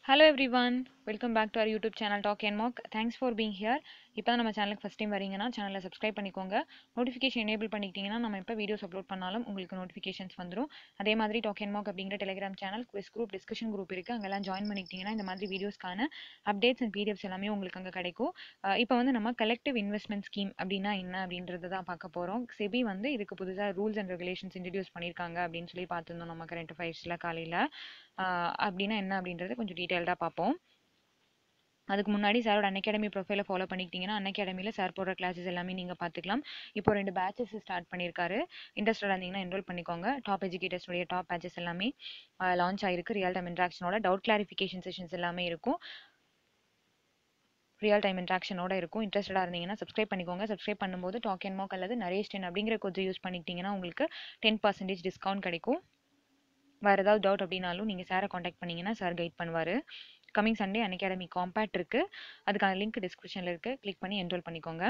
Hello everyone, welcome back to our YouTube channel Talk and Mock. Thanks for being here. இப்போ தான் நம்ம சேனலுக்கு first time வரீங்கன்னா சேனலை சப்ஸ்கிரைப் பண்ணிக்கோங்க நோட்டிஃபிகேஷன் எனேபிள் பண்ணிக்கிட்டீங்கன்னா நம்ம எப்போ வீடியோஸ் அப்லோட் பண்ணாலும் உங்களுக்கு நோட்டிஃபிகேஷன்ஸ் வந்துடும் அதே மாதிரி டாக் அண்ட் மாக் அப்படிங்கிற Telegram channel quiz group discussion group இருக்குது அங்கெல்லாம் ஜாயின் பண்ணிக்கிட்டீங்கன்னா இந்த மாதிரி வீடியோஸ்க்கான அப்டேட்ஸ் அண்ட் பிடிஎஃப்ஸ் எல்லாமே உங்களுக்கு அங்கே கிடைக்கும் அஹ் இப்போ வந்து நம்ம கலெக்டிவ் இன்வெஸ்ட்மெண்ட் ஸ்கீம் அப்படின்னா என்ன அப்படின்றத தான் பார்க்க போகிறோம் செபி வந்து இதுக்கு புதுசாக ரூல்ஸ் அண்ட் ரெகுலேஷன்ஸ் இன்ட்ரடியூஸ் பண்ணியிருக்காங்க அப்படின்னு சொல்லி பார்த்துருந்தோம் நம்ம கரண்ட் அஃபேர்ஸில் காலையில் அப்படின்னா என்ன அப்படின்றத கொஞ்சம் டீட்டெயில்டாக பார்ப்போம் அதுக்கு முன்னாடி சாரோட அன் அகாடமி ப்ரொஃபைலை ஃபாலோ பண்ணிக்கிட்டீங்கன்னா அன் அகாடமியில் சார் போடுற கிளாஸஸ் எல்லாமே நீங்கள் பார்த்துக்கலாம் இப்போ ரெண்டு பேட்சஸ் ஸ்டார்ட் பண்ணியிருக்காரு இன்ட்ரெஸ்டடாக இருந்தீங்கன்னா என்ரோல் பண்ணிக்கோங்க டாப் எஜுகேட்டர்ஸுடைய டாப் பேட்சஸ் எல்லாமே லான்ச் ஆயிருக்கு ரியல் டைம் இன்ட்ராக்ஷனோட டவுட் கிளாரிஃபிகேஷன் செஷன்ஸ் எல்லாமே இருக்கும் ரியல் டைம் இன்ட்ராக்ஷனோட இருக்கும் இன்ட்ரெஸ்டடாக இருந்தீங்கன்னா சப்ஸ்கிரைப் பண்ணிக்கோங்க சப்ஸ்கிரைப் பண்ணும்போது டாக் அண்ட் மோக் அல்லது நரேஷ் டென் அப்படிங்கிற கொஞ்சம் யூஸ் பண்ணிக்கிட்டீங்கன்னா உங்களுக்கு டென் பர்சன்டேஜ் டிஸ்கவுண்ட் கிடைக்கும் வேறு ஏதாவது டவுட் அப்படின்னாலும் நீங்கள் சாரை காண்டாக்ட் பண்ணிங்கன்னா சார் கைட் பண்ணுவார் coming Sunday Unacademy compact இருக்குது அதுக்கான லிங்க் டிஸ்கிரிப்ஷனில் இருக்குது கிளிக் பண்ணி என்ரோல் பண்ணிக்கோங்க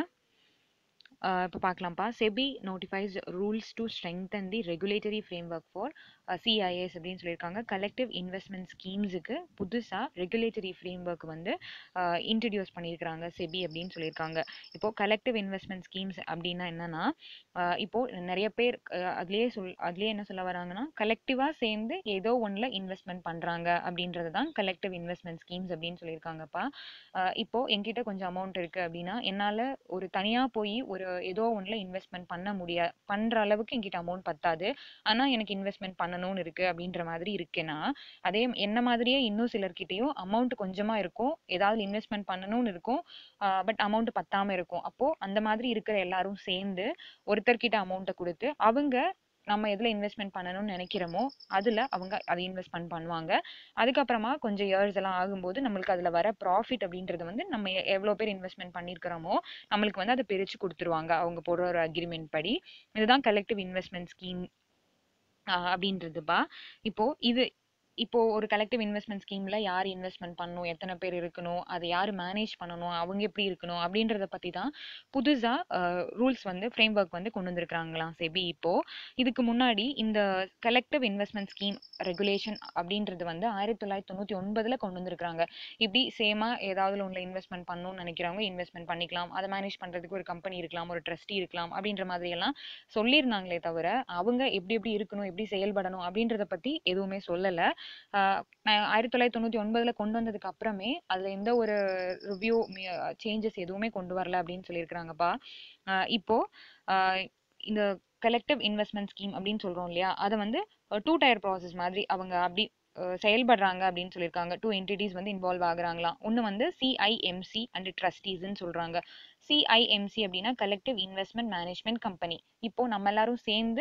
இப்போ பார்க்கலாம்ப்பா SEBI notifies rules to strengthen the regulatory framework for CIS அப்படின்னு சொல்லியிருக்காங்க கலெக்டிவ் இன்வெஸ்ட்மெண்ட் ஸ்கீம்ஸுக்கு புதுசாக ரெகுலேட்டரி ஃப்ரேம் ஒர்க் வந்து இன்ட்ரடியூஸ் பண்ணியிருக்கிறாங்க செபி அப்படின்னு சொல்லியிருக்காங்க இப்போது கலெக்டிவ் இன்வெஸ்ட்மெண்ட் ஸ்கீம்ஸ் அப்படின்னா என்னன்னா இப்போது நிறைய பேர் அதுலேயே சொல் அதுலேயே என்ன சொல்ல வராங்கன்னா கலெக்டிவாக சேர்ந்து ஏதோ ஒன்றில் இன்வெஸ்ட்மெண்ட் பண்ணுறாங்க அப்படின்றது தான் கலெக்டிவ் இன்வெஸ்ட்மெண்ட் ஸ்கீம்ஸ் அப்படின்னு சொல்லியிருக்காங்கப்பா இப்போது என்கிட்ட கொஞ்சம் அமௌண்ட் இருக்குது அப்படின்னா என்னால் ஒரு தனியாக போய் ஒரு ஏதோ ஒன்றில் இன்வெஸ்ட்மெண்ட் பண்ண முடியா பண்ணுற அளவுக்கு என்கிட்ட அமௌண்ட் பத்தாது ஆனால் எனக்கு இன்வெஸ்ட்மெண்ட் பண்ணணும்னு இருக்குது அப்படின்ற மாதிரி இருக்கேன்னா அதே என்ன மாதிரியே இன்னும் சிலர்கிட்டயும் அமௌண்ட் கொஞ்சமாக இருக்கும் ஏதாவது இன்வெஸ்ட்மெண்ட் பண்ணணும்னு இருக்கும் பட் அமௌண்ட் பத்தாமல் இருக்கும் அப்போது அந்த மாதிரி இருக்கிற எல்லாரும் சேர்ந்து ஒருத்தர்கிட்ட அமௌண்ட்டை கொடுத்து அவங்க நம்ம எதில் இன்வெஸ்ட்மெண்ட் பண்ணணும்னு நினைக்கிறோமோ அதில் அவங்க அதை இன்வெஸ்ட்மெண்ட் பண்ணுவாங்க அதுக்கப்புறமா கொஞ்சம் இயர்ஸ் எல்லாம் ஆகும்போது நம்மளுக்கு அதில் வர ப்ராஃபிட் அப்படின்றது வந்து நம்ம எவ்வளோ பேர் இன்வெஸ்ட்மெண்ட் பண்ணியிருக்கிறோமோ நம்மளுக்கு வந்து அதை பிரித்து கொடுத்துருவாங்க அவங்க போடுற ஒரு அக்ரிமெண்ட் படி இதுதான் கலெக்டிவ் இன்வெஸ்ட்மெண்ட் ஸ்கீம் அப்படின்றதுப்பா இப்போ இது இப்போ ஒரு கலெக்டிவ் இன்வெஸ்ட்மெண்ட் ஸ்கீம்ல யார் இன்வெஸ்ட்மெண்ட் பண்ணணும் எத்தனை பேர் இருக்கணும் அதை யார் மேனேஜ் பண்ணணும் அவங்க எப்படி இருக்கணும் அப்படின்றத பத்தி தான் புதுசா ரூல்ஸ் வந்து ஃப்ரேம் ஒர்க் வந்து கொண்டு வந்திருக்காங்களாம் செபி இப்போ இதுக்கு முன்னாடி இந்த கலெக்டிவ் இன்வெஸ்ட்மெண்ட் ஸ்கீம் ரெகுலேஷன் அப்படின்றது வந்து ஆயிரத்தி தொள்ளாயிரத்தி தொண்ணூத்தி ஒன்பதுல கொண்டு வந்திருக்காங்க இப்படி சேமா ஏதாவது ஒன்றில் இன்வெஸ்ட்மெண்ட் பண்ணணும்னு நினைக்கிறவங்க இன்வெஸ்ட்மெண்ட் பண்ணிக்கலாம் அதை மேனேஜ் பண்றதுக்கு ஒரு கம்பெனி இருக்கலாம் ஒரு ட்ரஸ்டி இருக்கலாம் அப்படின்ற மாதிரி எல்லாம் சொல்லியிருந்தாங்களே தவிர அவங்க எப்படி எப்படி இருக்கணும் எப்படி செயல்படணும் அப்படின்றத பத்தி எதுவுமே சொல்லலை ஆயிரத்தி தொள்ளாயிரத்தி தொண்ணூற்றி ஒன்பதில் கொண்டு வந்ததுக்கு அப்புறமே அதில் எந்த ஒரு ரிவ்யூ சேஞ்சஸ் எதுவுமே கொண்டு வரல அப்படின்னு சொல்லியிருக்கிறாங்கப்பா இப்போ இந்த கலெக்டிவ் இன்வெஸ்ட்மெண்ட் ஸ்கீம் அப்படின்னு சொல்கிறோம் இல்லையா அதை வந்து டூ டயர் ப்ராசஸ் மாதிரி அவங்க அப்படி செயல்படுறாங்க அப்படின்னு சொல்லியிருக்காங்க டூ என்டிட்டிஸ் வந்து இன்வால்வ் ஆகுறாங்களாம் ஒன்று வந்து சிஐஎம்சி அண்ட் ட்ரஸ்டீஸ்ன்னு சொல்கிறாங்க சிஐஎம்சி அப்படின்னா கலெக்டிவ் இன்வெஸ்ட்மெண்ட் மேனேஜ்மெண்ட் கம்பெனி இப்போ நம்ம எல்லாரும் சேர்ந்து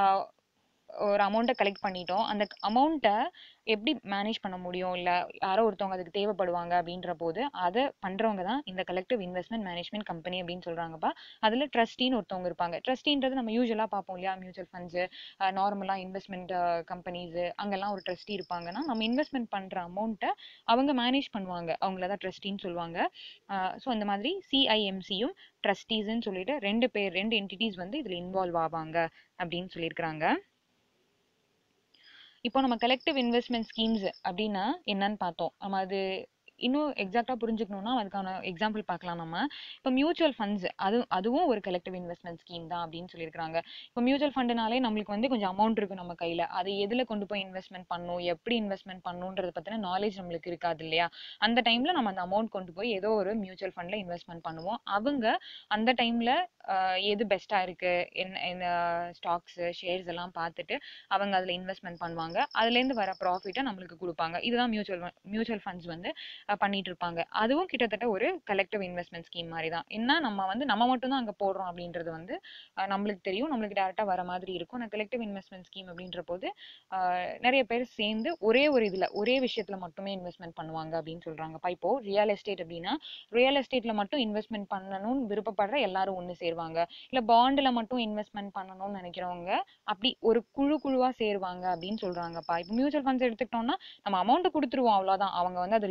ஒரு அமௌண்ட்டை கலெக்ட் பண்ணிட்டோம் அந்த அமௌண்ட்டை எப்படி மேனேஜ் பண்ண முடியும் இல்லை யாரோ ஒருத்தவங்க அதுக்கு தேவைப்படுவாங்க அப்படின்ற போது அதை பண்ணுறவங்க தான் இந்த கலெக்டிவ் இன்வெஸ்ட்மெண்ட் மேனேஜ்மெண்ட் கம்பெனி அப்படின்னு சொல்கிறாங்கப்பா அதில் ட்ரஸ்டின்னு ஒருத்தவங்க இருப்பாங்க ட்ரஸ்டின்றது நம்ம யூஸ்வலாக பார்ப்போம் இல்லையா மியூச்சுவல் ஃபண்ட்ஸு நார்மலாக இன்வெஸ்ட்மெண்ட் கம்பெனிஸு அங்கெல்லாம் ஒரு ட்ரஸ்டி இருப்பாங்கன்னா நம்ம இன்வெஸ்ட்மெண்ட் பண்ணுற அமௌண்ட்டை அவங்க மேனேஜ் பண்ணுவாங்க அவங்கள தான் ட்ரஸ்டின்னு சொல்லுவாங்க ஸோ இந்த மாதிரி சிஐஎம்சியும் ட்ரஸ்டீஸ்ன்னு சொல்லிட்டு ரெண்டு பேர் ரெண்டு என்டிட்டிஸ் வந்து இதில் இன்வால்வ் ஆவாங்க அப்படின்னு சொல்லியிருக்கிறாங்க இப்போ நம்ம கலெக்டிவ் இன்வெஸ்ட்மெண்ட் ஸ்கீம்ஸ் அப்படின்னா என்னன்னு பார்த்தோம் நம்ம அது இன்னும் எக்ஸாக்டாக புரிஞ்சுக்கணும்னா அதுக்கான எக்ஸாம்பிள் பார்க்கலாம் நம்ம இப்போ மியூச்சுவல் ஃபண்ட்ஸ் அது அதுவும் ஒரு கலெக்டிவ் இன்வெஸ்ட்மெண்ட் ஸ்கீம் தான் அப்படின்னு சொல்லியிருக்காங்க இப்போ மியூச்சுவல் ஃபண்டுனாலே நம்மளுக்கு வந்து கொஞ்சம் அமௌண்ட் இருக்கும் நம்ம கையில் அது எதில் கொண்டு போய் இன்வெஸ்ட்மெண்ட் பண்ணணும் எப்படி இன்வெஸ்ட்மெண்ட் பண்ணணுன்றத பற்றின நாலேஜ் நம்மளுக்கு இருக்காது இல்லையா அந்த டைமில் நம்ம அந்த அமௌண்ட் கொண்டு போய் ஏதோ ஒரு மியூச்சுவல் ஃபண்டில் இன்வெஸ்ட்மெண்ட் பண்ணுவோம் அவங்க அந்த டைமில் எது பெஸ்ட்டாக இருக்குது என்ன என்ன ஸ்டாக்ஸு ஷேர்ஸ் எல்லாம் பார்த்துட்டு அவங்க அதில் இன்வெஸ்ட்மெண்ட் பண்ணுவாங்க அதுலேருந்து வர ப்ராஃபிட்டை நம்மளுக்கு கொடுப்பாங்க இதுதான் மியூச்சுவல் மியூச்சுவல் ஃபண்ட்ஸ் வந்து பண்ணிட்டு இருப்பாங்க அதுவும் கிட்டத்தட்ட ஒரு கலெக்டிவ் இன்வெஸ்ட்மெண்ட் ஸ்கீம் மாதிரி தான் என்ன நம்ம வந்து நம்ம மட்டும் தான் அங்கே போடுறோம் அப்படின்றது வந்து நம்மளுக்கு தெரியும் நம்மளுக்கு டேரெக்டாக வர மாதிரி இருக்கும் நான் கலெக்டிவ் இன்வெஸ்ட்மெண்ட் ஸ்கீம் அப்படின்ற போது நிறைய பேர் சேர்ந்து ஒரே ஒரு இதில் ஒரே விஷயத்தில் மட்டுமே இன்வெஸ்ட்மெண்ட் பண்ணுவாங்க அப்படின்னு சொல்கிறாங்கப்பா இப்போ ரியல் எஸ்டேட் அப்படின்னா ரியல் எஸ்டேட்டில் மட்டும் இன்வெஸ்ட்மெண்ட் பண்ணணும்னு விருப்பப்படுற எல்லாரும் ஒன்று சேருவாங்க இல்லை பாண்டில் மட்டும் இன்வெஸ்ட்மெண்ட் பண்ணணும்னு நினைக்கிறவங்க அப்படி ஒரு குழு குழுவாக சேருவாங்க அப்படின்னு சொல்கிறாங்கப்பா இப்போ மியூச்சுவல் ஃபண்ட்ஸ் எடுத்துக்கிட்டோம்னா நம்ம அமௌண்ட் கொடுத்துருவோம் அவ்வளோதான் அவங்க வந்து அது ரியல் எஸ்டேட்ல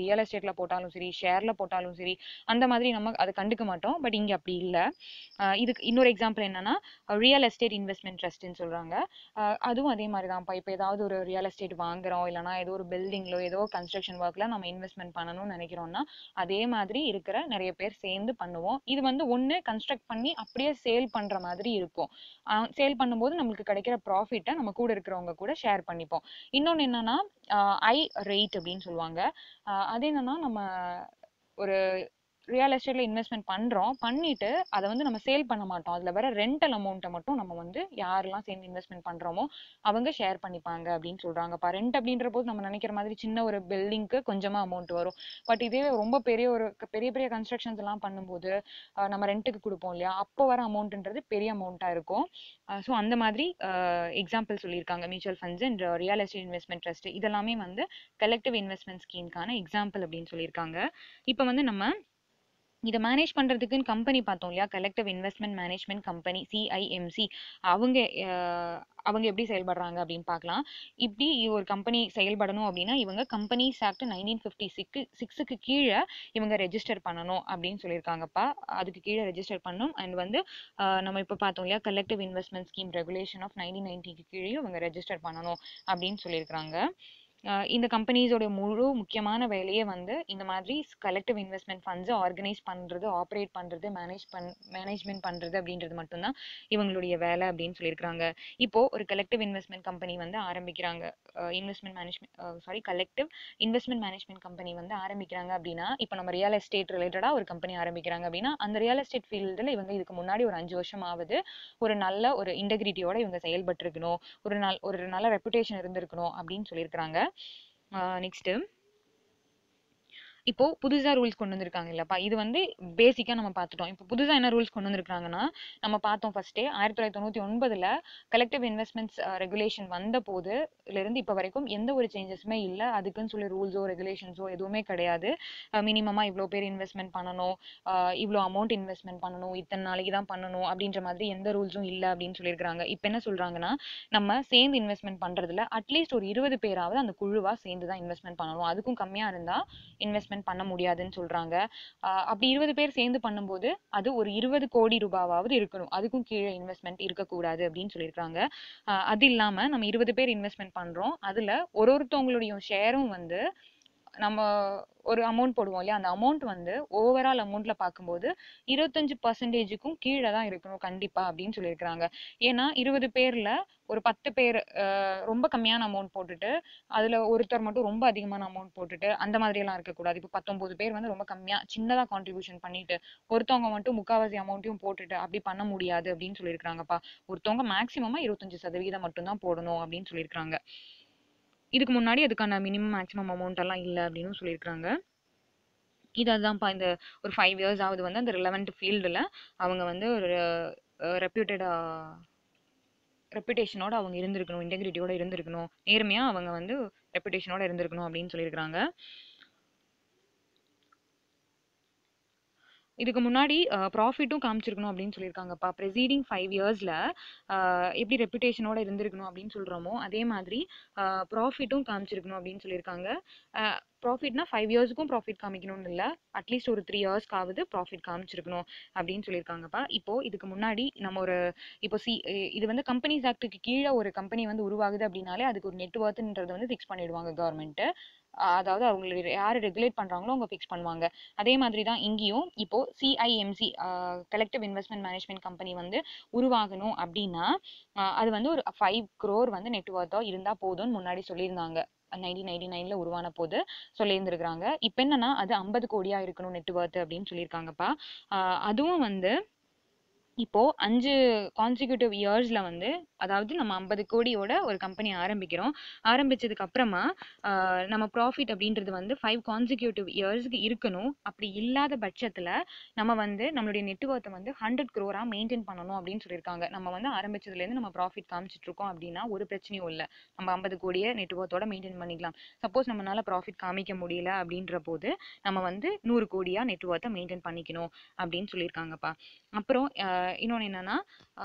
ஸ்டாக்ல போட்டாலும் சரி ஷேர்ல போட்டாலும் சரி அந்த மாதிரி நம்ம அதை கண்டுக்க மாட்டோம் பட் இங்க அப்படி இல்லை இதுக்கு இன்னொரு எக்ஸாம்பிள் என்னன்னா ரியல் எஸ்டேட் இன்வெஸ்ட்மெண்ட் ட்ரஸ்ட்னு சொல்றாங்க அஹ் அதுவும் அதே மாதிரி தான் இப்போ ஏதாவது ஒரு ரியல் எஸ்டேட் வாங்குறோம் இல்லைனா ஏதோ ஒரு பில்டிங்லோ ஏதோ கன்ஸ்ட்ரக்ஷன் ஒர்க்ல நம்ம இன்வெஸ்ட்மெண்ட் பண்ணணும்னு நினைக்கிறோம்னா அதே மாதிரி இருக்கிற நிறைய பேர் சேர்ந்து பண்ணுவோம் இது வந்து ஒண்ணு கன்ஸ்ட்ரக்ட் பண்ணி அப்படியே சேல் பண்ற மாதிரி இருக்கும் சேல் பண்ணும்போது நம்மளுக்கு கிடைக்கிற ப்ராஃபிட்டை நம்ம கூட இருக்கிறவங்க கூட ஷேர் பண்ணிப்போம் இன்னொன்னு என்னன்னா ஐ ரேட் அப்படின்னு சொல்லுவாங்க அஹ் அது என்னன்னா நம்ம ஒரு ரியல் எஸ்டேட்ல இன்வெஸ்ட்மெண்ட் பண்றோம் பண்ணிட்டு அதை வந்து நம்ம சேல் பண்ண மாட்டோம் அதுல வர ரெண்டல் அமௌண்ட்டை மட்டும் நம்ம வந்து யாரெல்லாம் சேர்ந்து இன்வெஸ்ட்மெண்ட் பண்றோமோ அவங்க ஷேர் பண்ணிப்பாங்க அப்படின்னு சொல்றாங்கப்பா ரெண்ட் அப்படின்ற போது நம்ம நினைக்கிற மாதிரி சின்ன ஒரு பில்டிங்க்கு கொஞ்சமா அமௌண்ட் வரும் பட் இதே ரொம்ப பெரிய ஒரு க- பெரிய பெரிய கன்ஸ்ட்ரக்ஷன்ஸ் எல்லாம் பண்ணும்போது அஹ் நம்ம ரெண்ட்டுக்கு கொடுப்போம் இல்லையா அப்போ வர அமௌண்ட்ன்றது பெரிய அமௌண்ட்டா இருக்கும் ஸோ அந்த மாதிரி எக்ஸாம்பிள் சொல்லியிருக்காங்க mutual funds and real estate investment trust இதெல்லாமே வந்து கலெக்டிவ் இன்வெஸ்ட்மெண்ட் ஸ்கீம்க்கான எக்ஸாம்பிள் அப்படின்னு சொல்லியிருக்காங்க இப்போ வந்து நம்ம இதை மேனேஜ் பண்றதுக்குன்னு கம்பெனி பார்த்தோம் இல்லையா collective investment management company CIMC அவங்க அஹ், அவங்க எப்படி செயல்படுறாங்க அப்படின்னு பார்க்கலாம் இப்படி ஒரு கம்பெனி செயல்படணும் அப்படின்னா இவங்க companies act nineteen fifty six சிக்ஸுக்கு கீழே இவங்க ரெஜிஸ்டர் பண்ணணும் அப்படின்னு சொல்லியிருக்காங்கப்பா அதுக்கு கீழே ரெஜிஸ்டர் பண்ணணும் அண்ட் வந்து அஹ், நம்ம இப்போ பார்த்தோம் இல்லையா collective investment scheme regulation of nineteen நைன்டிக்கு கீழே இவங்க ரெஜிஸ்டர் பண்ணணும் அப்படின்னு சொல்லியிருக்காங்க அஹ் இந்த கம்பெனிஸோட முழு முக்கியமான வேலையே வந்து இந்த மாதிரி கலெக்டிவ் இன்வெஸ்ட்மெண்ட் ஃபண்ட்ஸை ஆர்கனைஸ் பண்றது ஆப்ரேட் பண்றது மேனேஜ் பண் மேனேஜ்மெண்ட் பண்றது அப்படின்றது மட்டும்தான் இவங்களுடைய வேலை அப்படின்னு சொல்லியிருக்காங்க இப்போ ஒரு கலெக்டிவ் இன்வெஸ்ட்மெண்ட் கம்பெனி வந்து ஆரம்பிக்கிறாங்க investment management sorry collective investment management company வந்து ஆரம்பிக்கிறாங்க அப்படின்னா இப்போ நம்ம ரியல் எஸ்டேட் ரிலேட்டடா ஒரு கம்பெனி ஆரம்பிக்கிறாங்க அப்படின்னா அந்த ரியல் எஸ்டேட் ஃபீல்டில் இவங்க இதுக்கு முன்னாடி ஒரு அஞ்சு வருஷம் ஆகுது ஒரு நல்ல ஒரு இன்டெகிரிட்டியோட இவங்க செயல்பட்டிருக்கணும் ஒரு நல் ஒரு நல்ல ரெப்புடேஷன் இருந்திருக்கணும் அப்படின்னு சொல்லியிருக்காங்க நெக்ஸ்ட் இப்போ புதுசா ரூல்ஸ் கொண்டு வந்திருக்காங்க இல்லப்பா இது வந்து பேசிக்கா நம்ம பார்த்துட்டோம் இப்போ புதுசா என்ன ரூல்ஸ் கொண்டு வந்திருக்காங்கன்னா நம்ம பார்த்தோம் ஃபர்ஸ்டே ஆயிரத்தி தொள்ளாயிரத்தி தொண்ணூத்தி ஒன்பதுல கலெக்டிவ் இன்வெஸ்ட்மெண்ட்ஸ் ரெகுலேஷன் வந்த போதுல இருந்து இப்போ வரைக்கும் எந்த ஒரு சேஞ்சஸுமே இல்லை அதுக்குன்னு சொல்லி ரூல்ஸோ ரெகுலேஷன்ஸோ எதுவுமே கிடையாது மினிமமா இவ்வளோ பேர் இன்வெஸ்ட்மெண்ட் பண்ணணும் அஹ் இவ்வளோ அமௌண்ட் இன்வெஸ்ட்மெண்ட் பண்ணணும் இத்தனை நாளைக்கு தான் பண்ணணும் அப்படின்ற மாதிரி எந்த ரூல்ஸும் இல்லை அப்படின்னு சொல்லியிருக்காங்க இப்போ என்ன சொல்றாங்கன்னா நம்ம சேர்ந்து இன்வெஸ்ட்மெண்ட் பண்றதுல அட்லீஸ்ட் ஒரு இருபது பேராவது அந்த குழுவா சேர்ந்து தான் இன்வெஸ்ட்மெண்ட் பண்ணணும் அதுக்கும் கம்மியா இருந்தா இன்வெஸ்ட்மெண்ட் பண்ண முடியாதுன்னு சொல்றாங்க ஆஹ் அப்படி இருபது பேர் சேர்ந்து பண்ணும்போது அது ஒரு இருபது கோடி ரூபாவாவது இருக்கணும் அதுக்கும் கீழே இன்வெஸ்ட்மெண்ட் இருக்கக்கூடாது அப்படின்னு சொல்லியிருக்காங்க ஆஹ் அது இல்லாம நம்ம இருபது பேர் இன்வெஸ்ட்மெண்ட் பண்றோம் அதுல ஒரு ஒருத்தவங்களுடைய ஷேரும் வந்து நம்ம ஒரு அமௌண்ட் போடுவோம் இல்லையா அந்த அமௌண்ட் வந்து ஓவரால் அமௌண்ட்ல பார்க்கும்போது இருபத்தஞ்சு பர்சன்டேஜுக்கும் கீழே தான் இருக்கணும் கண்டிப்பா அப்படின்னு சொல்லியிருக்காங்க ஏன்னா இருபது பேர்ல ஒரு பத்து பேர் அஹ், ரொம்ப கம்மியான அமௌண்ட் போட்டுட்டு அதுல ஒருத்தர் மட்டும் ரொம்ப அதிகமான அமௌண்ட் போட்டுட்டு அந்த மாதிரி எல்லாம் இருக்கக்கூடாது இப்போ பத்தொன்பது பேர் வந்து ரொம்ப கம்மியா சின்னதா கான்ட்ரிபியூஷன் பண்ணிட்டு ஒருத்தவங்க மட்டும் முக்காவாசி அமௌண்ட்டையும் போட்டுட்டு அப்படி பண்ண முடியாது அப்படின்னு சொல்லியிருக்காங்கப்பா ஒருத்தவங்க மேக்சிமமா இருபத்தஞ்சு சதவீதம் மட்டும்தான் போடணும் அப்படின்னு சொல்லியிருக்காங்க இதுக்கு முன்னாடி அதுக்கான மினிமம் மேக்ஸிமம் அமௌண்ட் எல்லாம் இல்லை அப்படின்னு சொல்லியிருக்காங்க இது அதுதான்ப்பா இந்த ஒரு ஃபைவ் இயர்ஸ் ஆகுது வந்து அந்த ரிலவெண்ட் ஃபீல்டில் அவங்க வந்து ஒரு ரெப்யூட்டடா ரெப்புடேஷனோட அவங்க இருந்திருக்கணும் இன்டெகிரிட்டியோட இருந்திருக்கணும் நேர்மையா அவங்க வந்து ரெப்புடேஷனோட இருந்திருக்கணும் அப்படின்னு சொல்லியிருக்காங்க இதுக்கு முன்னாடி ப்ராஃபிட்டும் காமிச்சிருக்கணும் அப்படின்னு சொல்லியிருக்காங்கப்பா ப்ரெசீடிங் ஃபைவ் இயர்ஸில் எப்படி ரெப்புடேஷனோட இருந்திருக்கணும் அப்படின்னு சொல்கிறோமோ அதே மாதிரி ப்ராஃபிட்டும் காமிச்சிருக்கணும் அப்படின்னு சொல்லியிருக்காங்க ப்ராஃபிட்னா ஃபைவ் இயர்ஸ்க்கும் ப்ராஃபிட் காமிக்கணும்னு இல்லை அட்லீஸ்ட் ஒரு த்ரீ இயர்ஸ்க்காவது ப்ராஃபிட் காமிச்சிருக்கணும் அப்படின்னு சொல்லியிருக்காங்கப்பா இப்போ இதுக்கு முன்னாடி நம்ம ஒரு இப்போ சி இது வந்து கம்பெனிஸ் ஆக்டுக்கு கீழே ஒரு கம்பெனி வந்து உருவாகுது அப்படின்னாலே அதுக்கு ஒரு நெட் ஒர்த்துன்றது வந்து ஃபிக்ஸ் பண்ணிடுவாங்க கவர்மெண்ட்டு அதாவது அவங்க யார் ரெகுலேட் பண்ணுறாங்களோ அவங்க ஃபிக்ஸ் பண்ணுவாங்க அதே மாதிரி தான் இங்கேயும் இப்போ CIMC collective investment management company வந்து உருவாகணும் அப்படின்னா ஆஹ் அது வந்து ஒரு ஃபைவ் க்ரோர் வந்து நெட் ஒர்த்தோ இருந்தால் போதும்னு முன்னாடி சொல்லியிருந்தாங்க நைன்டீன் நைன்டி நைன்ல உருவான போது சொல்லியிருந்திருக்கிறாங்க இப்போ என்னன்னா அது ஐம்பது கோடியா இருக்கணும் நெட் ஒர்த் அப்படின்னு சொல்லியிருக்காங்கப்பா ஆஹ் அதுவும் வந்து இப்போ அஞ்சு கான்சிக்யூட்டிவ் இயர்ஸ்ல வந்து அதாவது நம்ம ஐம்பது கோடியோட ஒரு கம்பெனி ஆரம்பிக்கிறோம் ஆரம்பிச்சதுக்கு அப்புறமா ஆஹ் நம்ம ப்ராஃபிட் அப்படின்றது வந்து ஃபைவ் கான்சிக்யூட்டிவ் இயர்ஸ்க்கு இருக்கணும் அப்படி இல்லாத பட்சத்துல நம்ம வந்து நம்மளுடைய நெட்ஒர்த்தை வந்து ஹண்ட்ரட் க்ரோரா மெயின்டைன் பண்ணணும் அப்படின்னு சொல்லியிருக்காங்க நம்ம வந்து ஆரம்பிச்சதுல இருந்து நம்ம ப்ராஃபிட் காமிச்சிட்டு இருக்கோம் அப்படின்னா ஒரு பிரச்சனையும் இல்லை நம்ம ஐம்பது கோடியை நெட்ஒர்த்தோட மெயின்டைன் பண்ணிக்கலாம் சப்போஸ் நம்மளால ப்ராஃபிட் காமிக்க முடியல அப்படின்ற போது நம்ம வந்து நூறு கோடியா நெட்ஒர்த்தை மெயின்டைன் பண்ணிக்கணும் அப்படின்னு சொல்லியிருக்காங்கப்பா அப்புறம் ஆஹ் இன்னொன்னு என்னன்னா ஆஹ்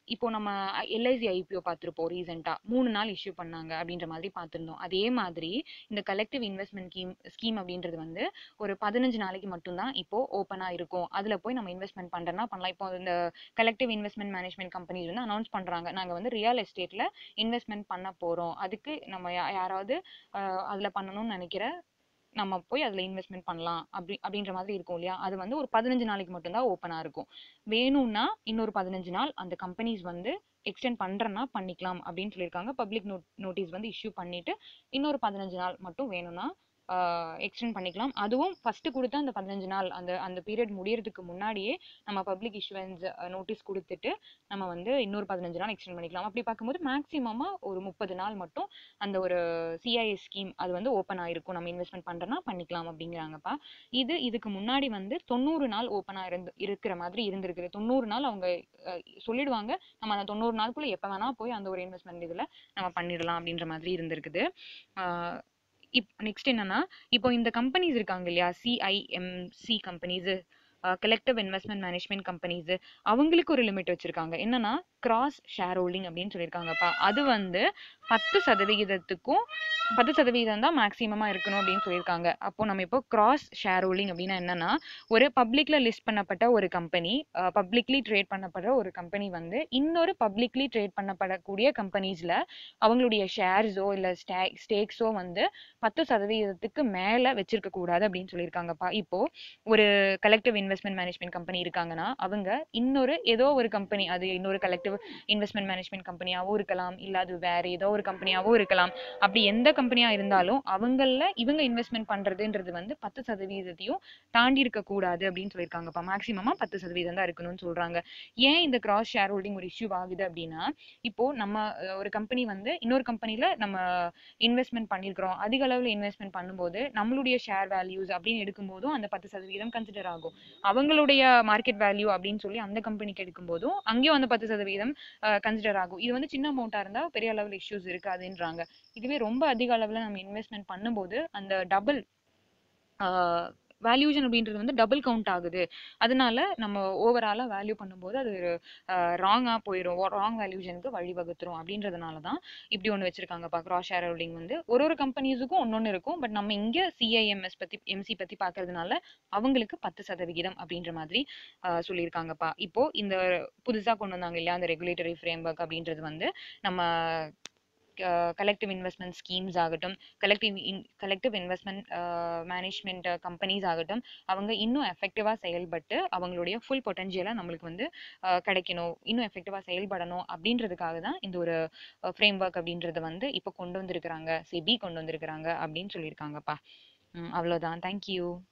இப்போ நம்ம எல்ஐசி ஐபிஓ பார்த்துருப்போம் ரீசெண்டாக மூணு நாள் இஷ்யூ பண்ணாங்க அப்படின்ற மாதிரி பார்த்துருந்தோம் அதே மாதிரி இந்த கலெக்டிவ் இன்வெஸ்ட்மெண்ட் ஸ்கீம் ஸ்கீம் அப்படின்றது வந்து ஒரு பதினஞ்சு நாளைக்கு மட்டும்தான் இப்போ ஓப்பனாக இருக்கும் அதில் போய் நம்ம இன்வெஸ்ட்மெண்ட் பண்ணுறனா பண்ணலாம் இப்போ இந்த கலெக்டிவ் இன்வெஸ்ட்மெண்ட் மேனேஜ்மெண்ட் கம்பெனிஸ் வந்து அனௌன்ஸ் பண்ணுறாங்க நாங்கள் வந்து ரியல் எஸ்டேட்டில் இன்வெஸ்ட்மெண்ட் பண்ண போகிறோம் அதுக்கு நம்ம யா- யாராவது அதில் பண்ணணும்னு நினைக்கிற நம்ம போய் அதில் இன்வெஸ்ட்மெண்ட் பண்ணலாம் அப்படி அப்படின்ற மாதிரி இருக்கும் இல்லையா அது வந்து ஒரு பதினஞ்சு நாளைக்கு மட்டும்தான் ஓப்பனாக இருக்கும் வேணும்னா இன்னொரு பதினஞ்சு நாள் அந்த கம்பெனிஸ் வந்து எக்ஸ்டெண்ட் பண்ணுறேன்னா பண்ணிக்கலாம் அப்படின்னு சொல்லியிருக்காங்க பப்ளிக் நோட் நோட்டீஸ் வந்து இஷ்யூ பண்ணிட்டு இன்னொரு பதினஞ்சு நாள் மட்டும் வேணும்னா எக்ஸ்டெண்ட் பண்ணிக்கலாம் அதுவும் ஃபஸ்ட்டு கொடுத்த அந்த பதினஞ்சு நாள் அந்த அந்த பீரியட் முடியறதுக்கு முன்னாடியே நம்ம பப்ளிக் இஷ்யூவன்ஸ் நோட்டீஸ் கொடுத்துட்டு நம்ம வந்து இன்னொரு பதினஞ்சு நாள் எக்ஸ்டெண்ட் பண்ணிக்கலாம் அப்படி பார்க்கும்போது மேக்ஸிமமாக ஒரு முப்பது நாள் மட்டும் அந்த ஒரு சிஐஎஸ் ஸ்கீம் அது வந்து ஓப்பன் ஆயிருக்கும் நம்ம இன்வெஸ்ட்மெண்ட் பண்ணுறோன்னா பண்ணிக்கலாம் அப்படிங்கிறாங்கப்பா இது இதுக்கு முன்னாடி வந்து தொண்ணூறு நாள் ஓப்பனாக இருந்து இருக்கிற மாதிரி இருந்திருக்குது தொண்ணூறு நாள் அவங்க அஹ், சொல்லிடுவாங்க நம்ம அந்த தொண்ணூறு நாளுக்குள்ள எப்போ வேணா போய் அந்த ஒரு இன்வெஸ்ட்மெண்ட் இதில் நம்ம பண்ணிடலாம் அப்படின்ற மாதிரி இருந்திருக்குது ஆஹ் இப் நெக்ஸ்ட் என்னன்னா இப்போ இந்த கம்பெனிஸ் இருக்காங்க இல்லையா CIMC companies collective investment management companies அவங்களுக்கு ஒரு லிமிட் வச்சிருக்காங்க என்னன்னா கிராஸ் ஷேர் ஹோல்டிங் அப்படின்னு சொல்லியிருக்காங்கப்பா அது வந்து பத்து சதவிகிதத்துக்கும் பத்து சதவீதம் தான் மேக்ஸிமமா இருக்கணும் அப்படின்னு சொல்லியிருக்காங்க அப்போ நம்ம இப்போ கிராஸ் ஷேர் ஹோல்டிங் அப்படின்னா என்னன்னா ஒரு பப்ளிக்ல லிஸ்ட் பண்ணப்பட்ட ஒரு கம்பெனி பப்ளிக்லி ட்ரேட் பண்ணப்படுற ஒரு கம்பெனி வந்து இன்னொரு பப்ளிக்லி ட்ரேட் பண்ணப்படக்கூடிய கம்பெனிஸ்ல அவங்களுடைய ஷேர்ஸோ இல்ல ஸ்டேக்ஸோ வந்து பத்து சதவீதத்துக்கு மேல வச்சிருக்க கூடாது அப்படின்னு சொல்லியிருக்காங்கப்பா இப்போ ஒரு கலெக்டிவ் இன்வெஸ்ட்மெண்ட் மேனேஜ்மெண்ட் கம்பெனி இருக்காங்கன்னா அவங்க இன்னொரு ஏதோ ஒரு கம்பெனி அது இன்னொரு கலெக்டிவ் இன்வெஸ்ட்மெண்ட் மேனேஜ்மெண்ட் கம்பெனியாவும் இருக்கலாம் இல்ல அது வேற ஏதோ ஒரு கம்பெனியாவும் இருக்கலாம் அப்படி எந்த கம்பெனியா இருந்தாலும் அவங்கள இவங்க இன்வெஸ்ட்மெண்ட் பண்றதுன்றது வந்து பத்து சதவீதத்தையும் தாண்டி இருக்க கூடாது அப்படின்னு சொல்லியிருக்காங்கப்பா மேக்ஸிமமா பத்து சதவீதம் தான் இருக்கணும்னு சொல்றாங்க ஏன் இந்த கிராஸ் ஷேர் ஹோல்டிங் ஒரு இஷ்யூ ஆகுது அப்படின்னா இப்போ நம்ம அஹ், ஒரு கம்பெனி வந்து இன்னொரு கம்பெனில நம்ம இன்வெஸ்ட்மெண்ட் பண்ணியிருக்கிறோம் அதிக அளவில் இன்வெஸ்ட்மெண்ட் பண்ணும்போது நம்மளுடைய ஷேர் வேல்யூஸ் அப்படின்னு எடுக்கும்போதும் அந்த பத்து சதவீதம் கன்சிடர் ஆகும் அவங்களுடைய மார்க்கெட் வேல்யூ அப்படின்னு சொல்லி அந்த கம்பெனிக்கு எடுக்கும்போதும் அங்கேயும் அந்த பத்து சதவீதம் கன்சிடர் ஆகும் இது வந்து சின்ன அமௌண்ட்டாக இருந்தால் பெரிய அளவில் இஷ்யூஸ் இருக்காதுன்றாங்க இதுவே ரொம்ப அதிக அளவில் நம்ம இன்வெஸ்ட்மெண்ட் பண்ணும்போது அந்த டபுள் வேல்யூஷன் அப்படின்றது வந்து டபுள் கவுண்ட் ஆகுது அதனால நம்ம ஓவராலாக வேல்யூ பண்ணும்போது அது ராங்காக போயிடும் ராங் வேல்யூஷனுக்கு வழிவகுத்துரும் அப்படின்றதுனால தான் இப்படி ஒன்று வச்சிருக்காங்கப்பா கிராஸ் ஷேர் ஹோல்டிங் வந்து ஒரு ஒரு கம்பெனிஸுக்கும் ஒன்னொன்று இருக்கும் பட் நம்ம இங்கே சிஐஎம்எஸ் பற்றி எம்சி பற்றி பார்க்கறதுனால அவங்களுக்கு பத்து சதவிகிதம் அப்படின்ற மாதிரி ஆஹ் சொல்லியிருக்காங்கப்பா இப்போ இந்த புதுசாக கொண்டு வந்தாங்க இல்லையா அந்த ரெகுலேட்டரி ஃப்ரேம் ஒர்க் அப்படின்றது வந்து நம்ம கலெக்டிவ் இன்வெஸ்ட்மெண்ட் ஸ்கீம்ஸ் ஆகட்டும் collective in collective investment management companies ஆகட்டும் அவங்க இன்னும் எஃபெக்டிவாக செயல்பட்டு அவங்களுடைய ஃபுல் பொட்டன்ஷியலாக நம்மளுக்கு வந்து ஆஹ் கிடைக்கணும் இன்னும் எஃபெக்டிவாக செயல்படணும் அப்படின்றதுக்காக தான் இந்த ஒரு ஃப்ரேம் ஒர்க் அப்படின்றத வந்து இப்போ கொண்டு வந்திருக்கிறாங்க செபி கொண்டு வந்திருக்கிறாங்க அப்படின்னு சொல்லியிருக்காங்கப்பா ம், அவ்வளவுதான் தேங்க்யூ